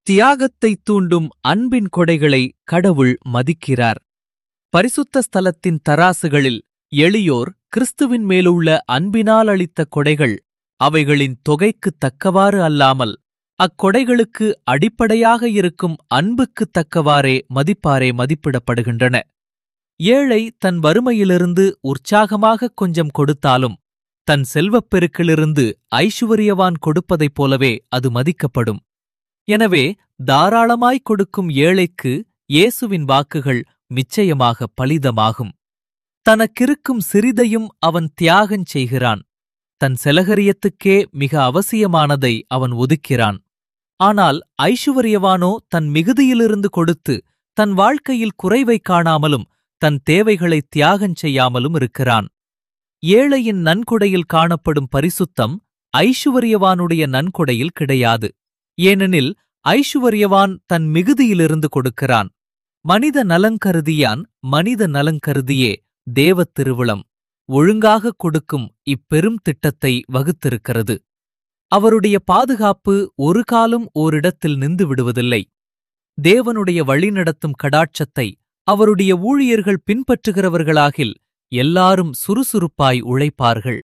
தியாகத்தை தூண்டும் அன்பின் கொடைகளை கடவுள் மதிக்கிறார் பரிசுத்த ஸ்தலத்தின் தராசுகளில் எளியோர் கிறிஸ்துவின் மேலுள்ள அன்பினால் அளித்த கொடைகள் அவைகளின் தொகைக்குத் தக்கவாறு அல்லாமல் அக்கொடைகளுக்கு அடிப்படையாக இருக்கும் அன்புக்குத் தக்கவாறே மதிப்பாரே மதிப்பிடப்படுகின்றன ஏழை தன் வறுமையிலிருந்து உற்சாகமாகக் கொஞ்சம் கொடுத்தாலும் தன் செல்வப் பெருக்கிலிருந்து ஐசுவரியவான் கொடுப்பதைப் போலவே அது மதிக்கப்படும் எனவே தாராளமாய்க் கொடுக்கும் ஏழைக்கு இயேசுவின் வாக்குகள் நிச்சயமாக பலிதமாகும் தனக்கிருக்கும் சிறிதையும் அவன் தியாகஞ் செய்கிறான் தன் செலகரியத்துக்கே மிக அவசியமானதை அவன் ஒதுக்கிறான் ஆனால் ஐசுவரியவானோ தன் மிகுதியிலிருந்து கொடுத்து தன் வாழ்க்கையில் குறைவைக் காணாமலும் தன் தேவைகளை தியாகஞ் செய்யாமலும் இருக்கிறான் ஏழையின் நன்கொடையில் காணப்படும் பரிசுத்தம் ஐசுவரியவானுடைய நன்கொடையில் கிடையாது ஏனெனில் ஐசுவரியவான் தன் மிகுதியிலிருந்து கொடுக்கிறான் மனித நலங்கருதியான் மனித நலங்கருதியே தேவத் திருவுளம் ஒழுங்காகக் கொடுக்கும் இப்பெரும் திட்டத்தை வகுத்திருக்கிறது அவருடைய பாதுகாப்பு ஒரு காலும் ஓரிடத்தில் நின்று விடுவதில்லை தேவனுடைய வழிநடத்தும் கடாட்சத்தை அவருடைய ஊழியர்கள் பின்பற்றுகிறவர்களாகில் எல்லாரும் சுறுசுறுப்பாய் உழைப்பார்கள்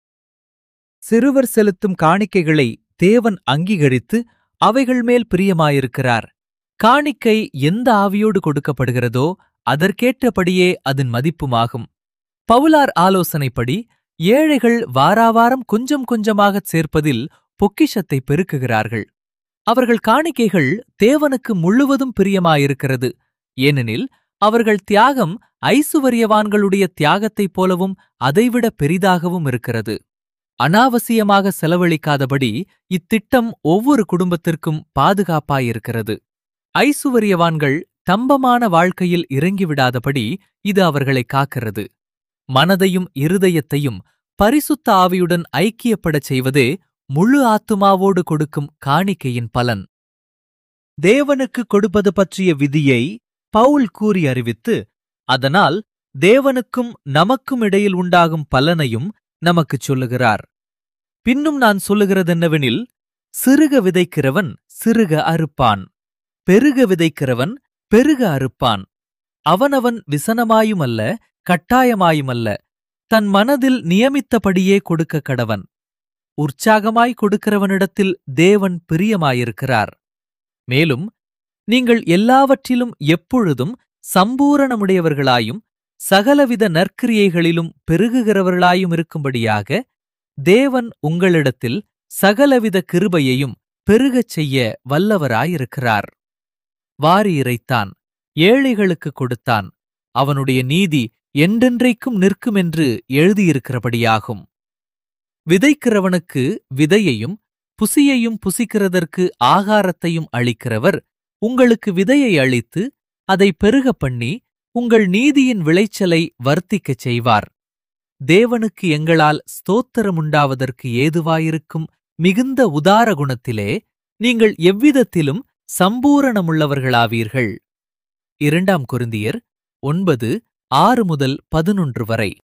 சிறுவர் செலுத்தும் காணிக்கைகளை தேவன் அங்கீகரித்து அவைகள் மேல் பிரியமாயிருக்கிறார் காணிக்கை எந்த ஆவியோடு கொடுக்கப்படுகிறதோ அதற்கேற்றபடியே அதன் மதிப்புமாகும் பவுலார் ஆலோசனைப்படி ஏழைகள் வாராவாரம் கொஞ்சம் கொஞ்சமாகச் சேர்ப்பதில் பொக்கிஷத்தை பெருக்குகிறார்கள் அவர்கள் காணிக்கைகள் தேவனுக்கு முழுவதும் பிரியமாயிருக்கிறது ஏனெனில் அவர்கள் தியாகம் ஐசுவரியவான்களுடைய தியாகத்தைப் போலவும் அதைவிட பெரிதாகவும் இருக்கிறது அனாவசியமாக செலவழிக்காதபடி இத்திட்டம் ஒவ்வொரு குடும்பத்திற்கும் பாதுகாப்பாயிருக்கிறது ஐசுவரியவான்கள் தம்பமான வாழ்க்கையில் இறங்கிவிடாதபடி இது அவர்களை காக்கிறது மனதையும் இருதயத்தையும் பரிசுத்த ஆவியுடன் ஐக்கியப்படச் செய்வதே முழு ஆத்துமாவோடு கொடுக்கும் காணிக்கையின் பலன் தேவனுக்கு கொடுப்பது பற்றிய விதியை பவுல் கூறி அறிவித்து அதனால் தேவனுக்கும் நமக்கும் இடையில் உண்டாகும் பலனையும் நமக்குச் சொல்லுகிறார் பின்னும் நான் சொல்லுகிறதென்னவெனில் சிறுக விதைக்கிறவன் சிறுக அறுப்பான் பெருக விதைக்கிறவன் பெருக அறுப்பான் அவனவன் விசனமாயுமல்ல கட்டாயமாயுமல்ல தன் மனதில் நியமித்தபடியே கொடுக்க கடவன் உற்சாகமாய் கொடுக்கிறவனிடத்தில் தேவன் பிரியமாயிருக்கிறார் மேலும் நீங்கள் எல்லாவற்றிலும் எப்பொழுதும் சம்பூரணமுடையவர்களாயும் சகலவித நற்கிரியைகளிலும் பெருகுகிறவர்களாயும் இருக்கும்படியாக தேவன் உங்களிடத்தில் சகலவித கிருபையையும் பெருகச் செய்ய வல்லவராயிருக்கிறார் வாரி இறைத்தான் ஏழைகளுக்கு கொடுத்தான் அவனுடைய நீதி என்றென்றைக்கும் நிற்குமென்று எழுதியிருக்கிறபடியாகும் விதைக்கிறவனுக்கு விதையையும் புசியையும் புசிக்கிறதற்கு ஆகாரத்தையும் அளிக்கிறவர் உங்களுக்கு விதையை அளித்து அதை பெருகப் பண்ணி உங்கள் நீதியின் விளைச்சலை வர்த்திக்கச் செய்வார் தேவனுக்கு எங்களால் ஸ்தோத்திரமுண்டாவதற்கு ஏதுவாயிருக்கும் மிகுந்த உதார குணத்திலே நீங்கள் எவ்விதத்திலும் சம்பூரணமுள்ளவர்களாவீர்கள் இரண்டாம் கொரிந்தியர் ஒன்பது ஆறு முதல் பதினொன்று வரை